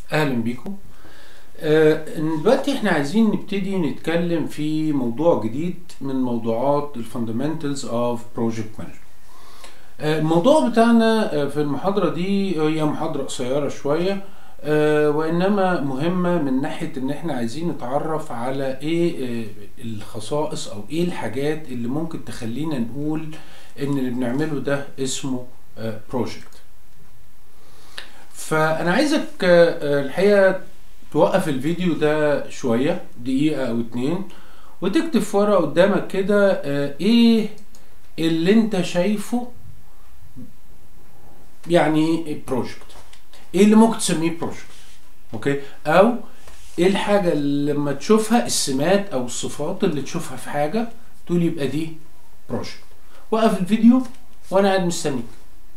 اهلا بيكم آه، دلوقتي احنا عايزين نبتدي نتكلم في موضوع جديد من موضوعات الفاندمنتالز اوف بروجكت مانجمنت الموضوع بتاعنا آه، في المحاضرة دي هي محاضرة قصيرة شوية آه، وإنما مهمة من ناحية إن إحنا عايزين نتعرف على إيه آه، الخصائص أو إيه الحاجات اللي ممكن تخلينا نقول إن اللي بنعمله ده اسمه بروجكت فأنا عايزك آه، آه، الحقيقة توقف الفيديو ده شوية دقيقة أو اتنين وتكتب في ورقة قدامك كده آه، إيه اللي أنت شايفه يعني بروجكت ايه اللي ممكن تسميه بروجكت اوكي او ايه الحاجه اللي لما تشوفها السمات او الصفات اللي تشوفها في حاجه تقول يبقى دي بروجكت وقف الفيديو وانا قاعد مستنيك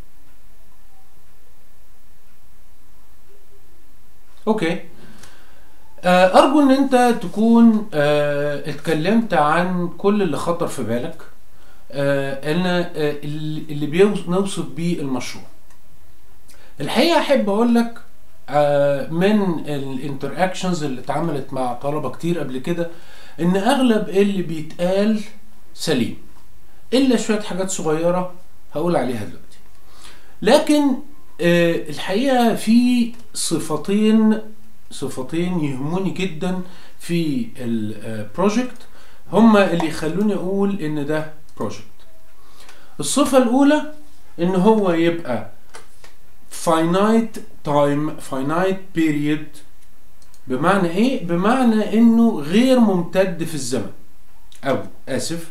اوكي آه، ارجو ان انت تكون آه، اتكلمت عن كل اللي خطر في بالك آه، ان آه، اللي اللي بيوص- نوصف بيه المشروع الحقيقه احب اقول لك آه، من الانتراكشنز اللي اتعملت مع طلبه كتير قبل كده ان اغلب اللي بيتقال سليم الا شويه حاجات صغيره هقول عليها دلوقتي لكن آه، الحقيقه في صفتين صفتين يهموني جدا في البروجكت هما اللي يخلوني اقول ان ده بروجكت الصفه الاولى ان هو يبقى finite time finite period بمعنى ايه بمعنى انه غير ممتد في الزمن او اسف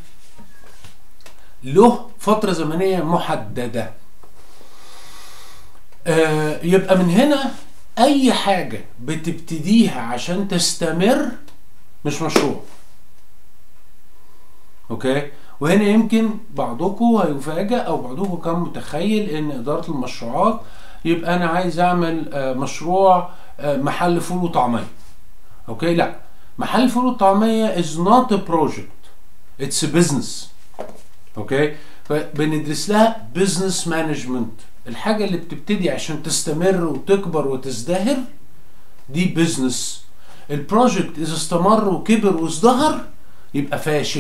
له فتره زمنيه محدده آه يبقى من هنا اي حاجه بتبتديها عشان تستمر مش مشروع اوكي وهنا يمكن بعضكم هيفاجئ او بعضكم كان متخيل ان اداره المشروعات يبقى انا عايز اعمل آه، مشروع آه، محل فول وطعميه اوكي لا محل فول وطعميه is not a project it's a business اوكي فبندرس لها business management الحاجه اللي بتبتدي عشان تستمر وتكبر وتزدهر دي بيزنس البروجكت اذا استمر وكبر وازدهر يبقى فاشل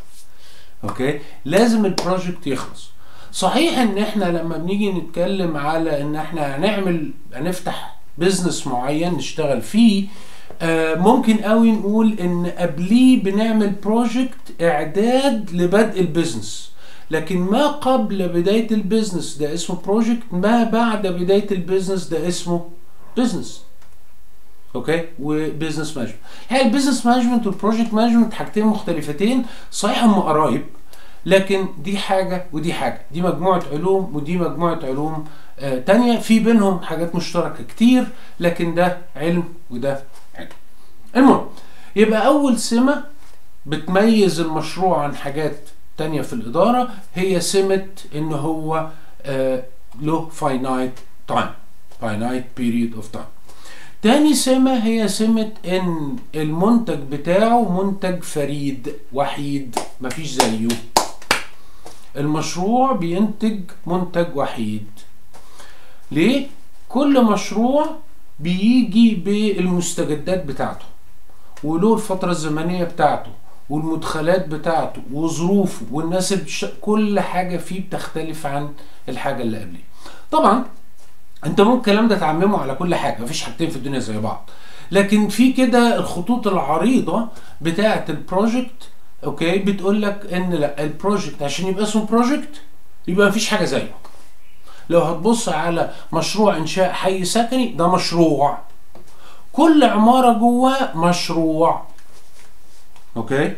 اوكي لازم البروجكت يخلص صحيح ان احنا لما بنيجي نتكلم على ان احنا هنعمل هنفتح بزنس معين نشتغل فيه آه ممكن قوي نقول ان قبليه بنعمل بروجكت اعداد لبدء البزنس لكن ما قبل بداية البزنس ده اسمه بروجكت ما بعد بداية البزنس ده اسمه بزنس اوكي وبزنس مانجمنت الحقيقه البزنس مانجمنت والبروجكت مانجمنت حاجتين مختلفتين صحيح هم قرايب لكن دي حاجه ودي حاجه دي مجموعه علوم ودي مجموعه علوم آه تانية في بينهم حاجات مشتركه كتير لكن ده علم وده علم المهم يبقى اول سمه بتميز المشروع عن حاجات تانية في الإدارة هي سمة إن هو آه له finite time finite period of time تاني سمة هي سمة إن المنتج بتاعه منتج فريد وحيد مفيش زيه المشروع بينتج منتج وحيد ليه؟ كل مشروع بيجي بالمستجدات بتاعته وله الفترة الزمنية بتاعته والمدخلات بتاعته وظروفه والناس اللي بتش... كل حاجة فيه بتختلف عن الحاجة اللي قبليه طبعا انت ممكن الكلام ده تعممه على كل حاجه مفيش حاجتين في الدنيا زي بعض لكن في كده الخطوط العريضه بتاعه البروجكت اوكي بتقول لك ان لا البروجكت عشان يبقى اسمه بروجكت يبقى مفيش حاجه زيه لو هتبص على مشروع انشاء حي سكني ده مشروع كل عماره جواه مشروع اوكي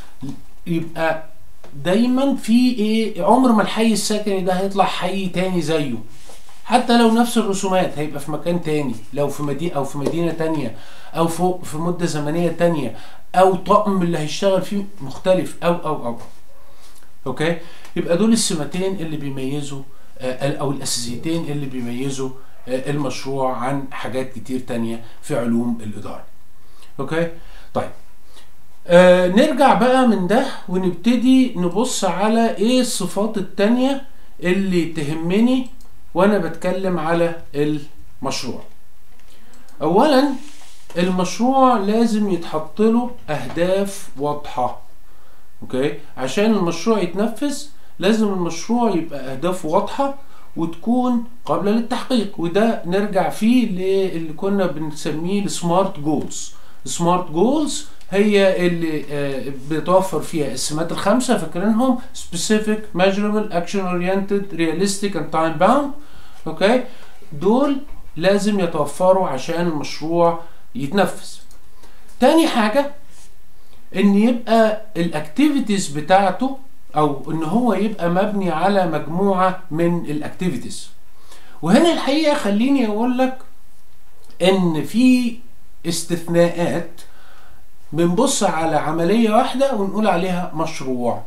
يبقى دايما في ايه عمر ما الحي السكني ده هيطلع حي تاني زيه حتى لو نفس الرسومات هيبقى في مكان تاني لو في مدينة او في مدينة تانية او في في مدة زمنية تانية او طقم اللي هيشتغل فيه مختلف او او او اوكي يبقى دول السمتين اللي بيميزوا آه، او الاساسيتين اللي بيميزوا آه، المشروع عن حاجات كتير تانية في علوم الادارة اوكي طيب آه نرجع بقى من ده ونبتدي نبص على ايه الصفات التانية اللي تهمني وانا بتكلم على المشروع اولا المشروع لازم يتحط له اهداف واضحه اوكي عشان المشروع يتنفذ لازم المشروع يبقى اهدافه واضحه وتكون قابله للتحقيق وده نرجع فيه للي كنا بنسميه السمارت جولز السمارت جولز هي اللي آه، بيتوفر فيها السمات الخمسه فاكرينهم specific measurable action oriented realistic and time bound اوكي دول لازم يتوفروا عشان المشروع يتنفذ تاني حاجه ان يبقى الاكتيفيتيز بتاعته او ان هو يبقى مبني على مجموعه من الاكتيفيتيز وهنا الحقيقه خليني اقول لك ان في استثناءات بنبص على عمليه واحده ونقول عليها مشروع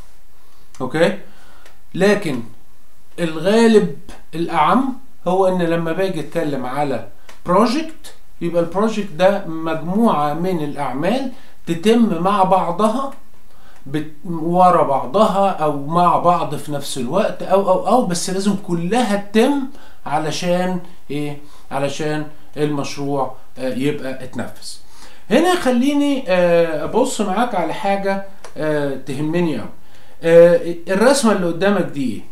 اوكي لكن الغالب الاعم هو ان لما باجي اتكلم على بروجكت يبقى البروجكت ده مجموعه من الاعمال تتم مع بعضها بت- ورا بعضها او مع بعض في نفس الوقت او او او بس لازم كلها تتم علشان ايه علشان المشروع آه، يبقى اتنفذ هنا خليني آه، ابص معاك على حاجه آه، تهمني قوي الرسمه اللي قدامك دي ايه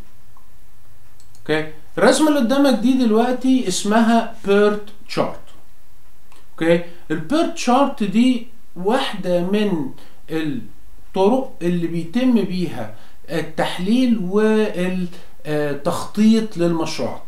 اوكي الرسمه اللي قدامك دي دلوقتي اسمها بيرت تشارت اوكي البيرت شارت دي واحده من الطرق اللي بيتم بيها التحليل والتخطيط للمشروعات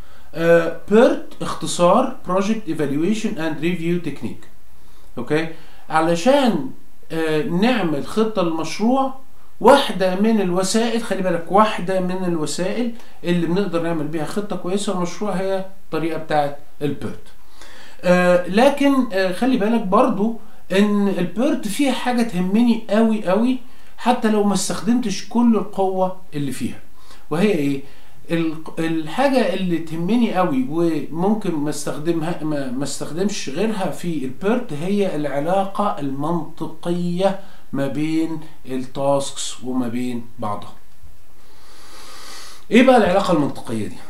بيرت اختصار Project Evaluation and Review Technique اوكي علشان آه، نعمل خطة للمشروع واحدة من الوسائل خلي بالك واحدة من الوسائل اللي بنقدر نعمل بيها خطة كويسة للمشروع هي الطريقة بتاعت البيرت آه، لكن آه، خلي بالك برضو ان البيرت فيها حاجة تهمني قوي قوي حتى لو ما استخدمتش كل القوة اللي فيها وهي ايه ال- الحاجة اللي تهمني قوي وممكن ما استخدمها ما, ما استخدمش غيرها في البيرت هي العلاقة المنطقية ما بين التاسكس وما بين بعضها ايه بقى العلاقة المنطقية دي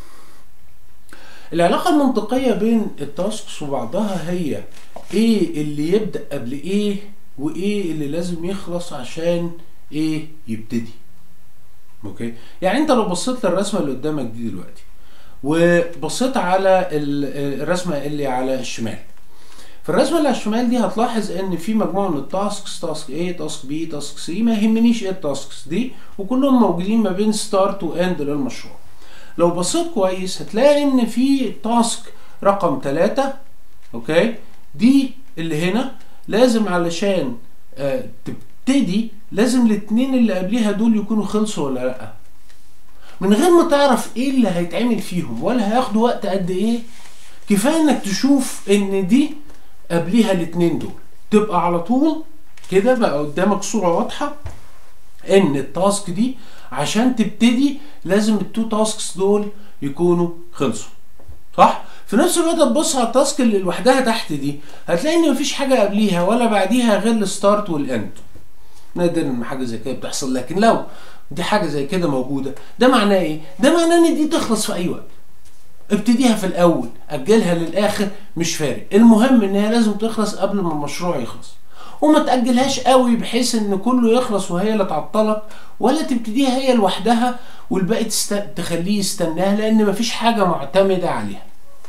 العلاقة المنطقية بين التاسكس وبعضها هي ايه اللي يبدأ قبل ايه وايه اللي لازم يخلص عشان ايه يبتدي اوكي يعني انت لو بصيت للرسمة اللي قدامك دي دلوقتي وبصيت على ال- الرسمة اللي على الشمال في الرسمة اللي على الشمال دي هتلاحظ ان في مجموعة من التاسكس تاسك A تاسك B تاسك C ما يهمنيش ايه التاسكس دي وكلهم موجودين ما بين ستارت واند للمشروع لو بصيت كويس هتلاقي ان في تاسك رقم 3 اوكي دي اللي هنا لازم علشان آه تبتدي لازم الاتنين اللي قبليها دول يكونوا خلصوا ولا لا من غير ما تعرف ايه اللي هيتعمل فيهم ولا هياخدوا وقت قد ايه كفايه انك تشوف ان دي قبليها الاتنين دول تبقى على طول كده بقى قدامك صوره واضحه ان التاسك دي عشان تبتدي لازم التو تاسكس دول يكونوا خلصوا صح في نفس الوقت تبص على التاسك اللي لوحدها تحت دي هتلاقي ان مفيش حاجه قبليها ولا بعديها غير الستارت والاند نادر ان حاجه زي كده بتحصل لكن لو دي حاجه زي كده موجوده ده معناه ايه ده معناه ان دي تخلص في اي وقت ابتديها في الاول اجلها للاخر مش فارق المهم ان هي لازم تخلص قبل ما المشروع يخلص وما تاجلهاش قوي بحيث ان كله يخلص وهي اللي تعطلك ولا تبتديها هي لوحدها والباقي تست... تخليه يستناها لان مفيش حاجه معتمده عليها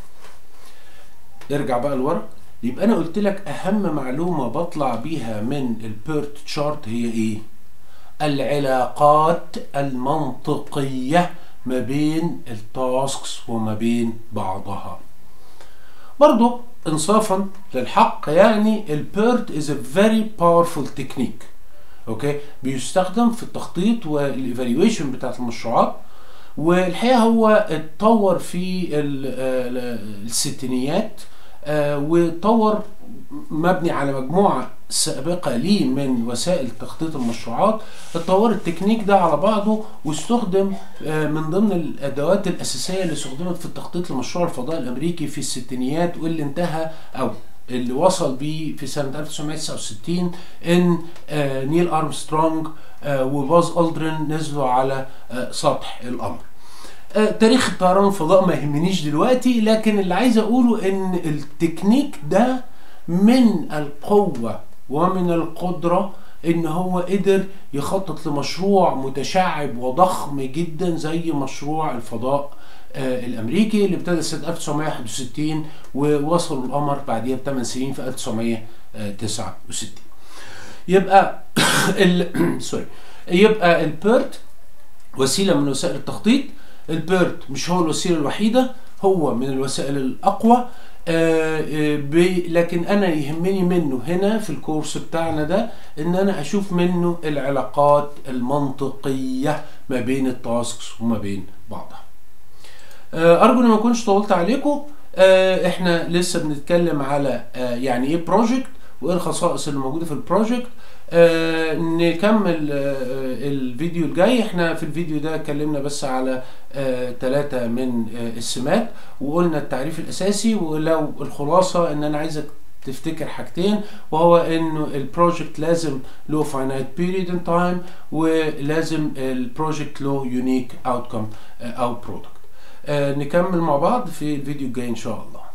ارجع بقى لورا يبقى انا قلت لك اهم معلومه بطلع بيها من البيرت تشارت هي ايه العلاقات المنطقيه ما بين التاسكس وما بين بعضها برضو انصافا للحق يعني البيرت is a very powerful technique اوكي بيستخدم في التخطيط والايفالويشن بتاعت المشروعات والحقيقه هو اتطور في ال- ال- الستينيات آه، وطور مبني على مجموعة سابقة ليه من وسائل تخطيط المشروعات اتطور التكنيك ده على بعضه واستخدم آه، من ضمن الأدوات الأساسية اللي استخدمت في التخطيط لمشروع الفضاء الأمريكي في الستينيات واللي انتهى أو اللي وصل بيه في سنة 1969 إن آه، نيل أرمسترونج آه، وباز ألدرين نزلوا على آه، سطح القمر آه، تاريخ الطيران الفضاء ما يهمنيش دلوقتي لكن اللي عايز اقوله ان التكنيك ده من القوة ومن القدرة ان هو قدر يخطط لمشروع متشعب وضخم جدا زي مشروع الفضاء آه، الامريكي اللي ابتدى سنه 1961 ووصلوا القمر بعديها بثمان سنين في 1969 يبقى ال سوري يبقى البيرت وسيله من وسائل التخطيط البيرت مش هو الوسيله الوحيده هو من الوسائل الاقوى آه، آه، ب- لكن انا يهمني منه هنا في الكورس بتاعنا ده ان انا اشوف منه العلاقات المنطقيه ما بين التاسكس وما بين بعضها آه، ارجو ان ما اكونش طولت عليكم آه، احنا لسه بنتكلم على آه، يعني ايه بروجكت وايه الخصائص اللي موجوده في البروجكت آه، نكمل آه، الفيديو الجاي احنا في الفيديو ده اتكلمنا بس على ثلاثة من آه، السمات وقلنا التعريف الاساسي ولو الخلاصة ان انا عايزك تفتكر حاجتين وهو انه البروجكت لازم له finite period in time ولازم البروجكت له unique outcome آه، او product آه، نكمل مع بعض في الفيديو الجاي ان شاء الله